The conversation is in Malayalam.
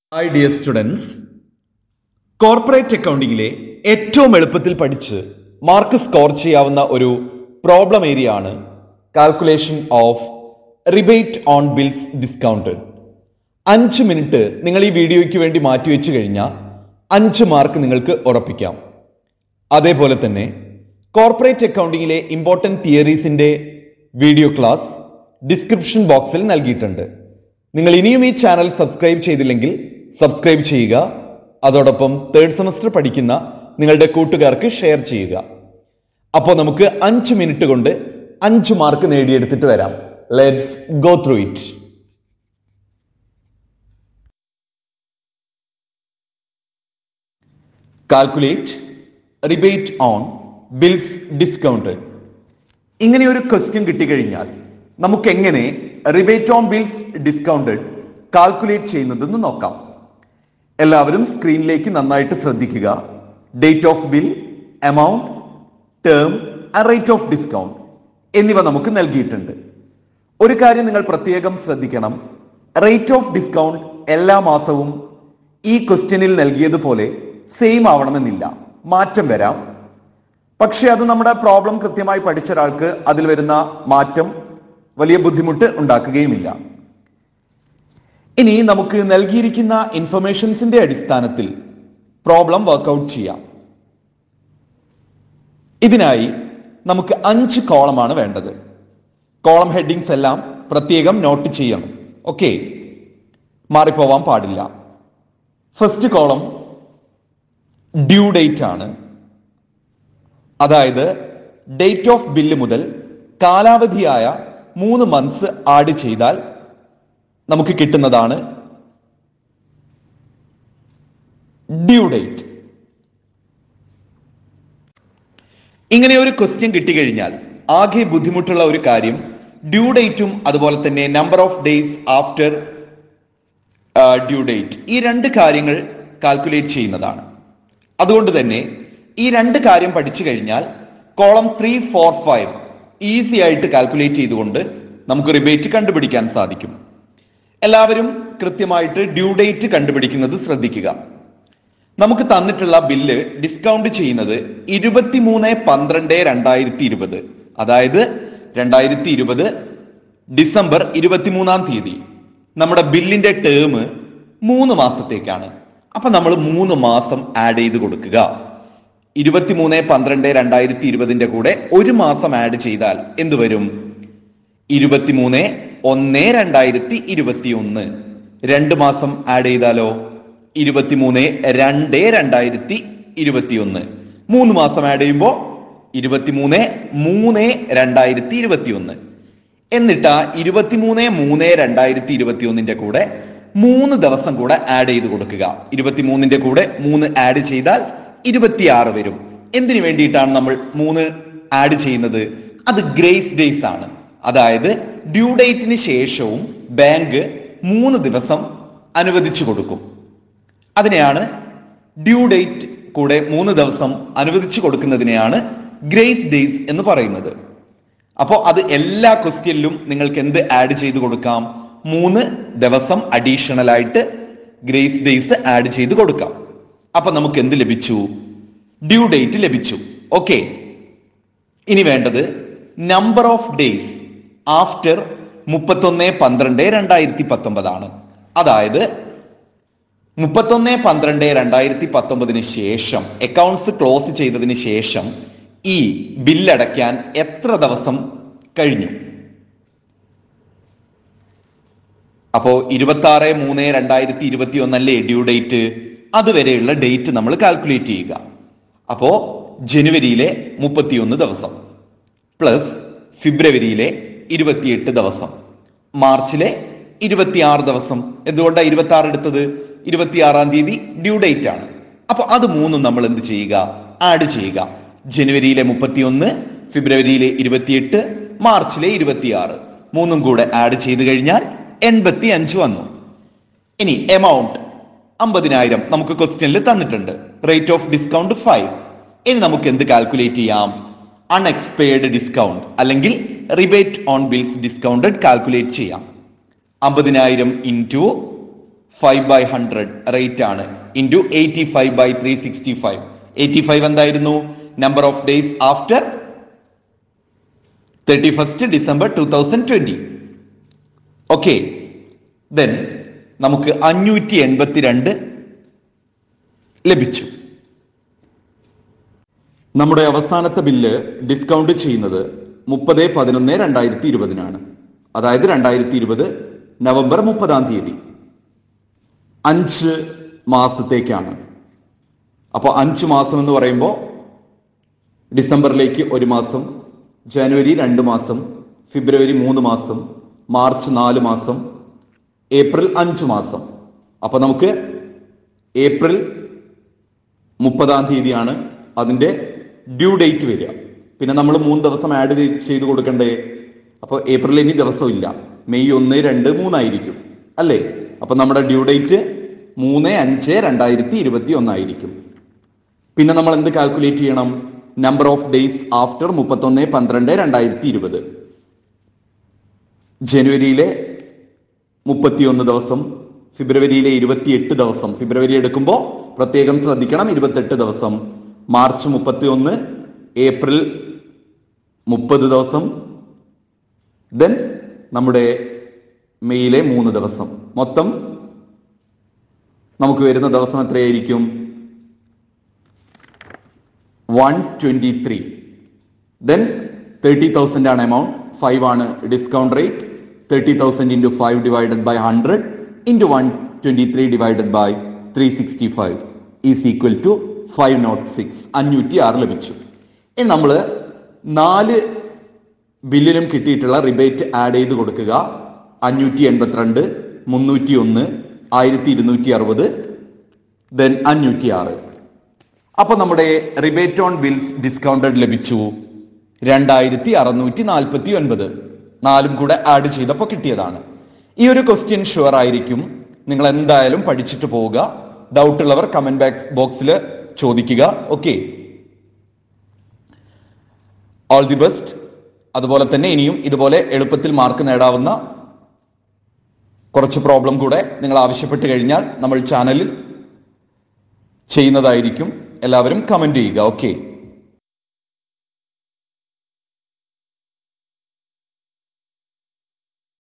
ഹായ് ഡിയർ സ്റ്റുഡൻസ് കോർപ്പറേറ്റ് അക്കൗണ്ടിങ്ങിലെ ഏറ്റവും എളുപ്പത്തിൽ പഠിച്ച് മാർക്ക് സ്കോർ ചെയ്യാവുന്ന ഒരു പ്രോബ്ലം ഏരിയ ആണ് calculation of rebate on bills discounted അഞ്ച് മിനിറ്റ് നിങ്ങൾ ഈ വീഡിയോയ്ക്ക് വേണ്ടി മാറ്റിവെച്ച് കഴിഞ്ഞാൽ അഞ്ച് മാർക്ക് നിങ്ങൾക്ക് ഉറപ്പിക്കാം അതേപോലെ തന്നെ കോർപ്പറേറ്റ് അക്കൗണ്ടിങ്ങിലെ ഇമ്പോർട്ടൻറ്റ് തിയറീസിന്റെ വീഡിയോ ക്ലാസ് ഡിസ്ക്രിപ്ഷൻ ബോക്സിൽ നൽകിയിട്ടുണ്ട് നിങ്ങൾ ഇനിയും ഈ ചാനൽ സബ്സ്ക്രൈബ് ചെയ്തില്ലെങ്കിൽ സബ്സ്ക്രൈബ് ചെയ്യുക അതോടൊപ്പം തേർഡ് സെമസ്റ്റർ പഠിക്കുന്ന നിങ്ങളുടെ കൂട്ടുകാർക്ക് ഷെയർ ചെയ്യുക അപ്പോൾ നമുക്ക് അഞ്ച് മിനിറ്റ് കൊണ്ട് അഞ്ച് മാർക്ക് നേടിയെടുത്തിട്ട് വരാം let's go through it calculate rebate on bills discounted ഇങ്ങനെ ഒരു ക്വസ്റ്റ്യൻ കിട്ടിക്കഴിഞ്ഞാൽ നമുക്ക് എങ്ങനെ rebate on bills discounted calculate ചെയ്യുന്നതെന്ന് നോക്കാം എല്ലാവരും സ്ക്രീനിലേക്ക് നന്നായിട്ട് ശ്രദ്ധിക്കുക date of bill amount term rate of discount എന്നിവ നമുക്ക് നൽകിയിട്ടുണ്ട് ഒരു കാര്യം നിങ്ങൾ പ്രത്യേകം ശ്രദ്ധിക്കണം റേറ്റ് ഓഫ് ഡിസ്കൗണ്ട് എല്ലാ മാസവും ഈ ക്വസ്റ്റ്യനിൽ നൽകിയതുപോലെ സെയിം ആവണമെന്നില്ല മാറ്റം വരാം പക്ഷെ അത് നമ്മുടെ പ്രോബ്ലം കൃത്യമായി പഠിച്ച ഒരാൾക്ക് അതിൽ വരുന്ന മാറ്റം വലിയ ബുദ്ധിമുട്ട് ഉണ്ടാക്കുകയുമില്ല ഇനി നമുക്ക് നൽകിയിരിക്കുന്ന ഇൻഫർമേഷൻസിന്റെ അടിസ്ഥാനത്തിൽ പ്രോബ്ലം വർക്കൗട്ട് ചെയ്യാം ഇതിനായി നമുക്ക് അഞ്ച് കോളമാണ് വേണ്ടത് കോളം ഹെഡിങ്സ് എല്ലാം പ്രത്യേകം നോട്ട് ചെയ്യണം ഓക്കെ മാറിപ്പോവാൻ പാടില്ല ഫസ്റ്റ് കോളം ഡ്യൂ ഡേറ്റ് ആണ് അതായത് ഡേറ്റ് ഓഫ് ബില്ല് മുതൽ കാലാവധിയായ മൂന്ന് മന്ത്സ് ആഡ് ചെയ്താൽ നമുക്ക് കിട്ടുന്നതാണ് ഡ്യൂ ഡേറ്റ് ഇങ്ങനെ ഒരു ക്വസ്റ്റ്യൻ കിട്ടിക്കഴിഞ്ഞാൽ ആകെ ബുദ്ധിമുട്ടുള്ള ഒരു കാര്യം ഡ്യൂ ഡേറ്റും അതുപോലെ തന്നെ number of days after due date ഈ രണ്ട് കാര്യങ്ങൾ കാൽക്കുലേറ്റ് ചെയ്യുന്നതാണ് അതുകൊണ്ട് തന്നെ ഈ രണ്ട് കാര്യം പഠിച്ചു കഴിഞ്ഞാൽ column three four five easy ആയിട്ട് കാൽക്കുലേറ്റ് ചെയ്തുകൊണ്ട് നമുക്ക് റിബേറ്റ് കണ്ടുപിടിക്കാൻ സാധിക്കും എല്ലാവരും കൃത്യമായിട്ട് ഡ്യൂ ഡേറ്റ് കണ്ടുപിടിക്കുന്നത് ശ്രദ്ധിക്കുക നമുക്ക് തന്നിട്ടുള്ള ബില്ല് ഡിസ്കൗണ്ട് ചെയ്യുന്നത് ഇരുപത്തിമൂന്ന് പന്ത്രണ്ട് രണ്ടായിരത്തി ഇരുപത് അതായത് രണ്ടായിരത്തി ഇരുപത് ഡിസംബർ ഇരുപത്തിമൂന്നാം തീയതി നമ്മുടെ ബില്ലിന്റെ ടേം മൂന്ന് മാസത്തേക്കാണ് അപ്പൊ നമ്മൾ മൂന്ന് മാസം ആഡ് ചെയ്ത് കൊടുക്കുക ഇരുപത്തിമൂന്ന് പന്ത്രണ്ട് രണ്ടായിരത്തി ഇരുപതിന്റെ കൂടെ ഒരു മാസം ആഡ് ചെയ്താൽ എന്ത് വരും ഇരുപത്തിമൂന്ന് ഒന്ന് രണ്ടായിരത്തി ഇരുപത്തി ഒന്ന് രണ്ട് മാസം ആഡ് ചെയ്താലോ ഇരുപത്തിമൂന്ന് രണ്ട് രണ്ടായിരത്തി ഇരുപത്തിയൊന്ന് മൂന്ന് മാസം ആഡ് ചെയ്യുമ്പോൾ ഇരുപത്തിമൂന്ന് മൂന്ന് രണ്ടായിരത്തി ഇരുപത്തിയൊന്ന് എന്നിട്ട് ഇരുപത്തിമൂന്ന് മൂന്ന് രണ്ടായിരത്തി ഇരുപത്തി ഒന്നിന്റെ കൂടെ മൂന്ന് ദിവസം കൂടെ ആഡ് ചെയ്ത് കൊടുക്കുക ഇരുപത്തിമൂന്നിന്റെ കൂടെ മൂന്ന് ആഡ് ചെയ്താൽ ഇരുപത്തിയാറ് വരും എന്തിനു വേണ്ടിയിട്ടാണ് നമ്മൾ മൂന്ന് ആഡ് ചെയ്യുന്നത് അത് ഗ്രേസ് ഡേയ്സ് ആണ് അതായത് ഡ്യൂ ഡേറ്റിന് ശേഷവും ബാങ്ക് മൂന്ന് ദിവസം അനുവദിച്ചു കൊടുക്കും അതിനെയാണ് ഡ്യൂ ഡേറ്റ് കൂടെ മൂന്ന് ദിവസം അനുവദിച്ചു കൊടുക്കുന്നതിനെയാണ് ഗ്രേസ് ഡേയ്സ് എന്ന് പറയുന്നത് അപ്പോൾ അത് എല്ലാ ക്വസ്റ്റ്യനിലും നിങ്ങൾക്ക് എന്ത് ആഡ് ചെയ്ത് കൊടുക്കാം മൂന്ന് ദിവസം അഡീഷണൽ ആയിട്ട് ഗ്രേസ് ഡേയ്സ് ആഡ് ചെയ്ത് കൊടുക്കാം അപ്പൊ നമുക്ക് എന്ത് ലഭിച്ചു ഡ്യൂ ഡേറ്റ് ലഭിച്ചു ഓക്കെ ഇനി വേണ്ടത് നമ്പർ ഓഫ് ഡേയ്സ് ആഫ്റ്റർ മുപ്പത്തൊന്ന് പന്ത്രണ്ട് രണ്ടായിരത്തി പത്തൊമ്പതാണ് അതായത് മുപ്പത്തൊന്ന് പന്ത്രണ്ട് രണ്ടായിരത്തി പത്തൊമ്പതിന് ശേഷം അക്കൗണ്ട്സ് ക്ലോസ് ചെയ്തതിന് ശേഷം ഈ ബില്ലടയ്ക്കാൻ എത്ര ദിവസം കഴിഞ്ഞു അപ്പോ ഇരുപത്തി ആറ് മൂന്ന് രണ്ടായിരത്തി ഇരുപത്തി ഒന്നല്ലേ ഡ്യൂ ഡേറ്റ് അതുവരെയുള്ള ഡേറ്റ് നമ്മൾ കാൽക്കുലേറ്റ് ചെയ്യുക അപ്പോ ജനുവരിയിലെ മുപ്പത്തിയൊന്ന് ദിവസം പ്ലസ് ഫെബ്രുവരിയിലെ ഇരുപത്തിയെട്ട് ദിവസം മാർച്ചിലെ ഇരുപത്തിയാറ് ദിവസം എന്തുകൊണ്ടാണ് ഇരുപത്തി ആറ് എടുത്തത് ഇരുപത്തിയാറാം തീയതി ഡ്യൂ ഡേറ്റ് ആണ് അപ്പൊ അത് മൂന്നും നമ്മൾ എന്ത് ചെയ്യുക ആഡ് ചെയ്യുക ജനുവരിയിലെ മുപ്പത്തിയൊന്ന് ഫെബ്രുവരിയിലെ ഇരുപത്തിയെട്ട് മാർച്ചിലെ ഇരുപത്തിയാറ് മൂന്നും കൂടെ ആഡ് ചെയ്ത് കഴിഞ്ഞാൽ എൺപത്തി അഞ്ച് വന്നു ഇനി എമൗണ്ട് അമ്പതിനായിരം നമുക്ക് ക്വസ്റ്റ്യനിൽ തന്നിട്ടുണ്ട് റേറ്റ് ഓഫ് ഡിസ്കൗണ്ട് ഫൈവ് ഇനി നമുക്ക് എന്ത് കാൽക്കുലേറ്റ് ചെയ്യാം അൺഎക്സ്പെയർഡ് ഡിസ്കൗണ്ട് അല്ലെങ്കിൽ rebate on bills discounted calculate ചെയ്യാം അമ്പതിനായിരം into five by hundred rate ആണ് into eighty five by three sixty five eighty five എന്തായിരുന്നു number of days after thirty first December two thousand twenty okay then നമുക്ക് അഞ്ഞൂറ്റി എൺപത്തിരണ്ട് ലഭിച്ചു നമ്മുടെ അവസാനത്തെ ബില്ല് ഡിസ്കൗണ്ട് ചെയ്യുന്നത് മുപ്പത് പതിനൊന്ന് രണ്ടായിരത്തി ഇരുപതിനാണ് അതായത് രണ്ടായിരത്തി ഇരുപത് നവംബർ മുപ്പതാം തീയതി അഞ്ച് മാസത്തേക്കാണ് അപ്പോൾ അഞ്ച് മാസം എന്ന് പറയുമ്പോൾ ഡിസംബറിലേക്ക് ഒരു മാസം ജനുവരി രണ്ട് മാസം ഫെബ്രുവരി മൂന്ന് മാസം മാർച്ച് നാല് മാസം ഏപ്രിൽ അഞ്ച് മാസം അപ്പൊ നമുക്ക് ഏപ്രിൽ മുപ്പതാം തീയതിയാണ് അതിന്റെ ഡ്യൂ ഡേറ്റ് വരിക പിന്നെ നമ്മൾ മൂന്ന് ദിവസം ആഡ് ചെയ്ത് കൊടുക്കണ്ടേ അപ്പൊ ഏപ്രിൽ ഇനി ദിവസം ഇല്ല മെയ് ഒന്ന് രണ്ട് മൂന്നായിരിക്കും അല്ലേ അപ്പൊ നമ്മുടെ ഡ്യൂ ഡേറ്റ് മൂന്ന് അഞ്ച് രണ്ടായിരത്തി ഇരുപത്തി ഒന്നായിരിക്കും പിന്നെ നമ്മൾ എന്ത് കാൽക്കുലേറ്റ് ചെയ്യണം നമ്പർ ഓഫ് ഡേയ്സ് ആഫ്റ്റർ മുപ്പത്തൊന്ന് പന്ത്രണ്ട് രണ്ടായിരത്തി ഇരുപത് ജനുവരിയിലെ മുപ്പത്തിയൊന്ന് ദിവസം ഫെബ്രുവരിയിലെ ഇരുപത്തിയെട്ട് ദിവസം ഫെബ്രുവരി എടുക്കുമ്പോൾ പ്രത്യേകം ശ്രദ്ധിക്കണം ഇരുപത്തെട്ട് ദിവസം മാർച്ച് മുപ്പത്തിയൊന്ന് ഏപ്രിൽ മുപ്പത് ദിവസം ദെൻ നമ്മുടെ മെയ്യിലെ മൂന്ന് ദിവസം മൊത്തം നമുക്ക് വരുന്ന ദിവസം എത്രയായിരിക്കും one twenty three then thirty thousand ആണ് എമൗണ്ട് ഫൈവ് ആണ് discount rate thirty thousand into five divided by hundred into one twenty three divided by three sixty five is equal to five nought six അഞ്ഞൂറ്റി ആറ് ലഭിച്ചു ഇനി നമ്മൾ നാല് ബില്ലിലും കിട്ടിയിട്ടുള്ള റിബേറ്റ് ആഡ് ചെയ്ത് കൊടുക്കുക അഞ്ഞൂറ്റി എൺപത്തിരണ്ട് മുന്നൂറ്റി ഒന്ന് ആയിരത്തി ഇരുന്നൂറ്റി അറുപത് ദെൻ അഞ്ഞൂറ്റി ആറ് അപ്പൊ നമ്മുടെ റിബേറ്റ് ഓൺ ബിൽസ് ഡിസ്കൗണ്ടഡ് ലഭിച്ചു രണ്ടായിരത്തി അറുന്നൂറ്റി നാൽപ്പത്തി ഒൻപത് നാലും കൂടെ ആഡ് ചെയ്തപ്പോൾ കിട്ടിയതാണ് ഈ ഒരു ക്വസ്റ്റ്യൻ ഷുവർ ആയിരിക്കും നിങ്ങൾ എന്തായാലും പഠിച്ചിട്ട് പോവുക ഡൗട്ട് ഉള്ളവർ കമന്റ് ബോക്സിൽ ചോദിക്കുക ഓക്കെ ഓൾ ദി ബെസ്റ്റ് അതുപോലെ തന്നെ ഇനിയും ഇതുപോലെ എളുപ്പത്തിൽ മാർക്ക് നേടാവുന്ന കുറച്ച് പ്രോബ്ലം കൂടെ നിങ്ങൾ ആവശ്യപ്പെട്ട് കഴിഞ്ഞാൽ നമ്മൾ ചാനലിൽ ചെയ്യുന്നതായിരിക്കും എല്ലാവരും കമന്റ് ചെയ്യുക ഓക്കെ